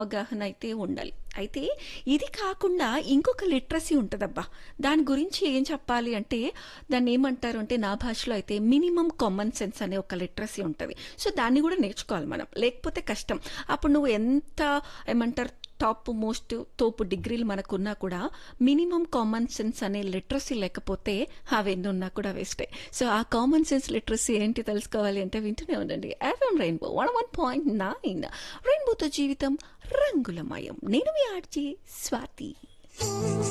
అవగాహన అయితే ఉండాలి అయితే ఇది కాకుండా ఇంకొక లిటరసీ ఉంటుందబ్బా దాని గురించి ఏం చెప్పాలి అంటే దాన్ని ఏమంటారు అంటే నా భాషలో అయితే మినిమం కామన్ సెన్స్ అనే ఒక లిటరసీ ఉంటుంది సో దాన్ని కూడా నేర్చుకోవాలి మనం లేకపోతే కష్టం అప్పుడు నువ్వు ఎంత ఏమంటారు టాప్ మోస్ట్ తోపు డిగ్రీలు మనకున్నా కూడా మినిమం కామన్ సెన్స్ అనే లిటరసీ లేకపోతే అవన్నీ ఉన్నా కూడా వేస్టే సో ఆ కామన్ సెన్స్ లిటరసీ ఏంటి తెలుసుకోవాలి అంటే వింటూనే ఉండండి FM rainbow one one point nine రెయిన్బోతో జీవితం రంగులమయం నేను మీ ఆర్జీ స్వాతి